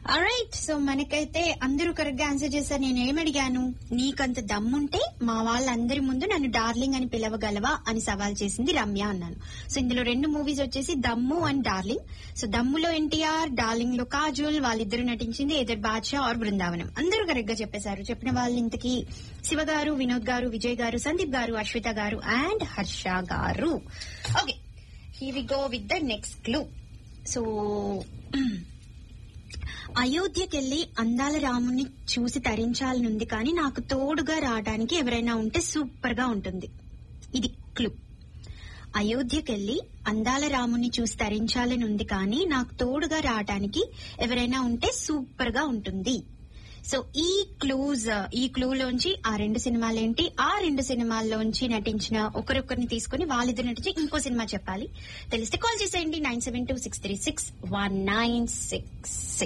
right so మనకైతే అందరూ correct గా ఆన్సర్ చేశారు నేను ఏమడిగాను నీకంత దమ్ముంటే మా వాళ్ళందరి ముందు నన్ను డార్లింగ్ అని పిలవగలవా అని సవాల్ చేసింది రమ్య అన్నాను సో ఇందులో రెండు మూవీస్ వచ్చేసి దమ్ము అండ్ డార్లింగ్ సో దమ్ములో ఎన్టీఆర్ డార్లింగ్ లో కాజోల్ వాళ్ళిద్దరు నటించింది ఎదర్ బాద్షా ఆర్ బృందావనం అందరూ కరెక్ట్ గా చెప్పేశారు చెప్పిన వాళ్ళు ఇంతకీ శివ గారు వినోద్ గారు విజయ్ గారు సందీప్ గారు అశ్విత గారు and Harsha garu okay here we go with the next clue so అయోధ్యకెళ్లి అందాల రాముని చూసి తరించాలనుంది కానీ నాకు తోడుగా రావడానికి ఎవరైనా ఉంటే సూపర్ గా ఉంటుంది ఇది క్లూ అయోధ్యకెళ్లి అందాల రాముని చూసి తరించాలని ఉంది కానీ నాకు తోడుగా రావడానికి ఎవరైనా ఉంటే సూపర్ గా ఉంటుంది సో ఈ క్లూజ్ ఈ క్లూలోంచి ఆ రెండు సినిమాలేంటి ఆ రెండు సినిమాల్లోంచి నటించిన ఒకరొకరిని తీసుకుని వాళ్ళిద్దరు నటించి ఇంకో సినిమా చెప్పాలి తెలిస్తే కాల్ చేసేయండి nine seven two six three six one nine six six